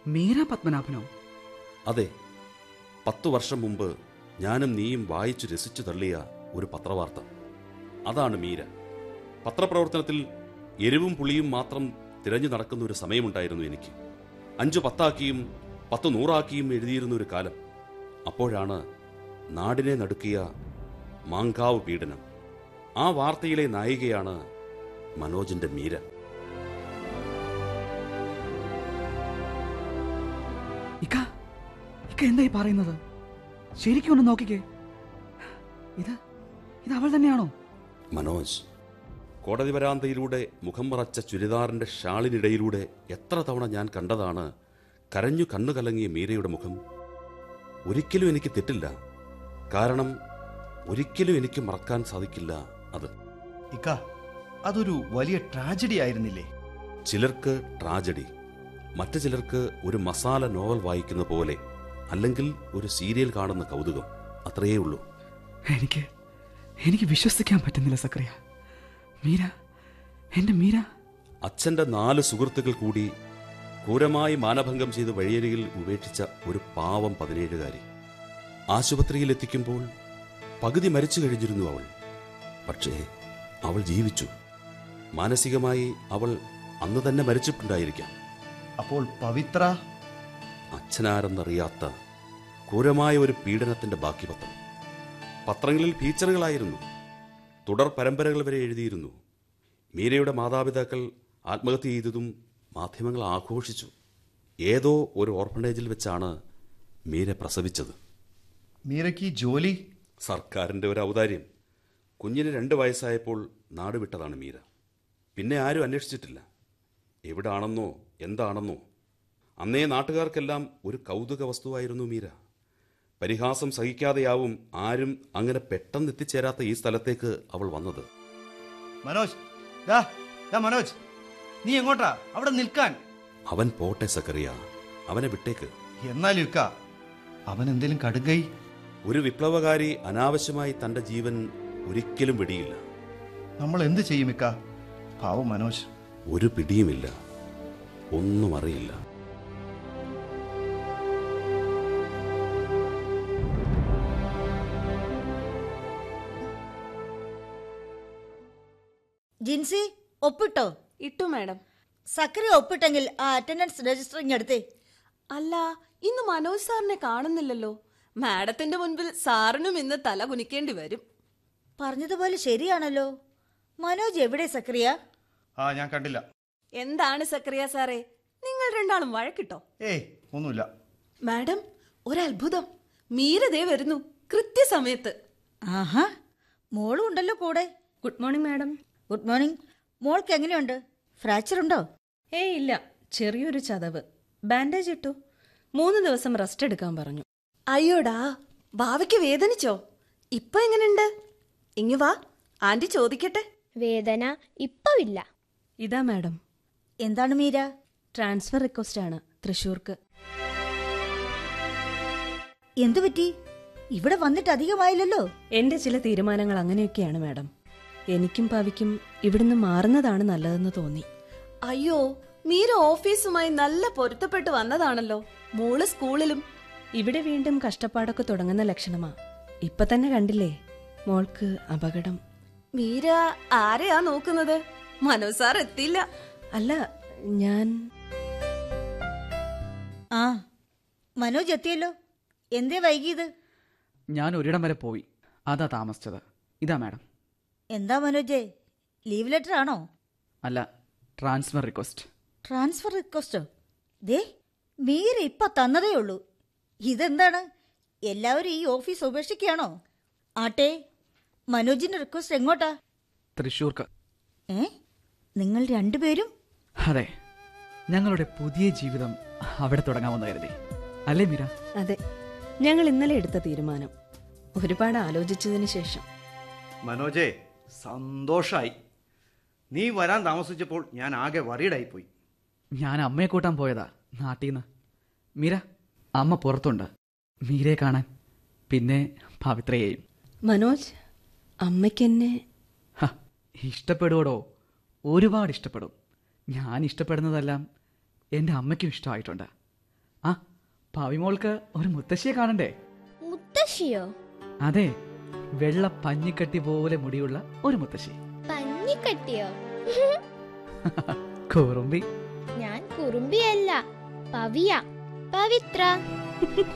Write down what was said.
മീര പത്മനാഭനോ അതെ പത്തു വർഷം മുമ്പ് ഞാനും നീയും വായിച്ചു രസിച്ചു തള്ളിയ ഒരു പത്രവാർത്ത അതാണ് മീര പത്രപ്രവർത്തനത്തിൽ എരിവും പുളിയും മാത്രം തിരഞ്ഞു നടക്കുന്ന ഒരു സമയമുണ്ടായിരുന്നു എനിക്ക് അഞ്ചു പത്താക്കിയും പത്ത് നൂറാക്കിയും എഴുതിയിരുന്ന ഒരു കാലം അപ്പോഴാണ് നാടിനെ നടുക്കിയ മാങ്കാവ് പീഡനം ആ വാർത്തയിലെ നായികയാണ് മനോജിന്റെ മീര ഇക്ക ഇക്ക എന്തായി പറയുന്നത് ശരിക്കും ഒന്ന് നോക്കിക്കേ ഇത് ഇത് അവൾ തന്നെയാണോ മനോജ് കോടതി വരാന്തയിലൂടെ മുഖം മറച്ച ചുരിദാറിന്റെ ഷാളിനിടയിലൂടെ എത്ര തവണ ഞാൻ കണ്ടതാണ് കരഞ്ഞു കണ്ണു കലങ്ങിയ മീരയുടെ മുഖം ഒരിക്കലും എനിക്ക് തെറ്റില്ല കാരണം ഒരിക്കലും എനിക്ക് മറക്കാൻ സാധിക്കില്ല അത് ഇക്ക അതൊരു വലിയ ട്രാജഡി ആയിരുന്നില്ലേ ചിലർക്ക് ട്രാജഡി മറ്റു ചിലർക്ക് ഒരു മസാല നോവൽ വായിക്കുന്ന പോലെ അല്ലെങ്കിൽ ഒരു സീരിയൽ കാണുന്ന കൗതുകം അത്രയേ ഉള്ളൂ എനിക്ക് എനിക്ക് വിശ്വസിക്കാൻ പറ്റുന്നില്ല സക്രിയ മീര എന്റെ മീര അച്ഛന്റെ നാല് സുഹൃത്തുക്കൾ കൂടി ക്രൂരമായി മാനഭംഗം ചെയ്ത് വഴിയരികിൽ ഉപേക്ഷിച്ച ഒരു പാവം പതിനേഴുകാരി ആശുപത്രിയിൽ എത്തിക്കുമ്പോൾ പകുതി മരിച്ചു കഴിഞ്ഞിരുന്നു അവൾ പക്ഷേ അവൾ ജീവിച്ചു മാനസികമായി അവൾ അന്ന് തന്നെ മരിച്ചിട്ടുണ്ടായിരിക്കാം അപ്പോൾ പവിത്ര അച്ഛനാരെന്നറിയാത്ത ക്രൂരമായ ഒരു പീഡനത്തിന്റെ ബാക്കി പത്രം പത്രങ്ങളിൽ ഫീച്ചറുകളായിരുന്നു തുടർ പരമ്പരകൾ വരെ എഴുതിയിരുന്നു മീരയുടെ മാതാപിതാക്കൾ ആത്മഹത്യ ചെയ്തതും മാധ്യമങ്ങൾ ആഘോഷിച്ചു ഏതോ ഒരു ഓർഫണേജിൽ വെച്ചാണ് മീര പ്രസവിച്ചത് മീരയ്ക്ക് ഈ ജോലി സർക്കാരിന്റെ ഒരു ഔദാര്യം കുഞ്ഞിന് രണ്ട് വയസ്സായപ്പോൾ നാട് വിട്ടതാണ് മീര പിന്നെ ആരും അന്വേഷിച്ചിട്ടില്ല എവിടാണെന്നോ എന്താണെന്നോ അന്നേ നാട്ടുകാർക്കെല്ലാം ഒരു കൗതുക വസ്തുവായിരുന്നു മീര പരിഹാസം സഹിക്കാതെയാവും ആരും അങ്ങനെ പെട്ടെന്ന് എത്തിച്ചേരാത്ത ഈ സ്ഥലത്തേക്ക് അവൾ വന്നത് മനോജ് ദാ ദാ മനോജ് നീ എങ്ങോട്ടാ അവിടെ നിൽക്കാൻ അവൻ പോട്ടെ സക്കറിയ അവനെ വിട്ടേക്ക് എന്നാലും ഇക്ക അവൻ എന്തേലും കടുകൈ ഒരു വിപ്ലവകാരി അനാവശ്യമായി തന്റെ ജീവൻ ഒരിക്കലും വെടിയില്ല നമ്മൾ എന്ത് ചെയ്യും ഇക്ക പാവം മനോജ് ഒരു പിടിയുമില്ല ഒന്നും അറിയില്ല ജിൻസി ഒപ്പിട്ടോ ഇട്ടു മാഡം സക്കറി ഒപ്പിട്ടെങ്കിൽ ആ അറ്റൻഡൻസ് രജിസ്റ്റർ ഇങ്ങെടുത്തേ അല്ല ഇന്ന് മനോജ് സാറിനെ കാണുന്നില്ലല്ലോ മാഡത്തിന്റെ മുൻപിൽ സാറിനും ഇന്ന് തല കുനിക്കേണ്ടി വരും പറഞ്ഞതുപോലെ ശരിയാണല്ലോ മനോജ് എവിടെ സക്രിയ ആ ഞാൻ കണ്ടില്ല എന്താണ് സക്രിയ സാറേ നിങ്ങൾ രണ്ടാളും വഴക്കിട്ടോ ഏയ് ഒന്നുമില്ല മാഡം ഒരത്ഭുതം മീരതേ വരുന്നു കൃത്യസമയത്ത് ആഹാ മോളും ഉണ്ടല്ലോ കൂടെ good morning madam good morning മോൾക്ക് എങ്ങനെയുണ്ട് ഫ്രാക്ചർ ഉണ്ടോ ഏയ് ഇല്ല ചെറിയൊരു ചതവ് ബാൻഡേജ് ഇട്ടു മൂന്ന് ദിവസം റെസ്റ്റ് എടുക്കാൻ പറഞ്ഞു അയ്യോടാ ഭാവിക്ക് വേദനിച്ചോ ഇപ്പൊ എങ്ങനെയുണ്ട് ഇങ്ങ് വാ ആന്റി ചോദിക്കട്ടെ വേദന ഇപ്പവില്ല ഇതാ മാഡം എന്താണ് മീര ട്രാൻസ്ഫർ റിക്വസ്റ്റ് ആണ് തൃശ്ശൂർക്ക് എന്തു പറ്റി ഇവിടെ വന്നിട്ട് അധികമായില്ലല്ലോ എന്റെ ചില തീരുമാനങ്ങൾ അങ്ങനെയൊക്കെയാണ് മാഡം എനിക്കും പവിക്കും ഇവിടുന്ന് മാറുന്നതാണ് നല്ലതെന്ന് തോന്നി അയ്യോ മീര ഓഫീസുമായി നല്ല പൊരുത്തപ്പെട്ട് വന്നതാണല്ലോ മോള് സ്കൂളിലും ഇവിടെ വീണ്ടും കഷ്ടപ്പാടൊക്കെ തുടങ്ങുന്ന ലക്ഷണമാ ഇപ്പൊ തന്നെ കണ്ടില്ലേ മോൾക്ക് അപകടം മീര ആരെയാ നോക്കുന്നത് മനോജ് സാർ എത്തിയില്ല അല്ല ഞാൻ ആ മനോജ് എത്തിയല്ലോ എന്തേ വൈകിയത് ഞാൻ ഒരിടം വരെ പോയി അതാ താമസിച്ചത് ഇതാ മാഡം എന്താ മനോജേ ലീവ് ലെറ്റർ ആണോ അല്ല ട്രാൻസ്ഫർ റിക്വസ്റ്റ് ട്രാൻസ്ഫർ റിക്വസ്റ്റോ ദേ മീര ഇപ്പൊ തന്നതേ ഉള്ളൂ ഇതെന്താണ് എല്ലാവരും ഈ ഓഫീസ് ഉപേക്ഷിക്കുകയാണോ ആട്ടെ മനോജിന്റെ റിക്വസ്റ്റ് എങ്ങോട്ടാ തൃശ്ശൂർക്ക് ഏ നിങ്ങൾ രണ്ടുപേരും അതെ ഞങ്ങളുടെ പുതിയ ജീവിതം അവിടെ തുടങ്ങാമെന്ന് കരുതി അല്ലേ മീര അതെ ഞങ്ങൾ ഇന്നലെ എടുത്ത തീരുമാനം ഒരുപാട് ആലോചിച്ചതിന് ശേഷം മനോജേ സന്തോഷായി നീ വരാൻ താമസിച്ചപ്പോൾ ഞാൻ ആകെ വറീഡായിപ്പോയി ഞാൻ അമ്മയെ കൂട്ടാൻ പോയതാ നാട്ടിൽ നിന്ന് മീര അമ്മ പുറത്തുണ്ട് മീരയെ കാണാൻ പിന്നെ പവിത്രയെയും മനോജ് അമ്മയ്ക്കെന്നെ ഹ, ഇഷ്ടപ്പെടുവോടോ ഒരുപാട് ഇഷ്ടപ്പെടും ഞാൻ ഇഷ്ടപ്പെടുന്നതെല്ലാം എൻ്റെ അമ്മയ്ക്കും ഇഷ്ടമായിട്ടുണ്ട് പവിമോൾക്ക് ഒരു മുത്തശ്ശിയെ കാണണ്ടേ മുത്തശ്ശിയോ അതെ വെള്ള പഞ്ഞിക്കട്ടി പോലെ മുടിയുള്ള ഒരു മുത്തശ്ശി പഞ്ഞിക്കട്ടിയോ കുറുമ്പി ഞാൻ കുറുമ്പിയല്ല പവിയ പവിത്ര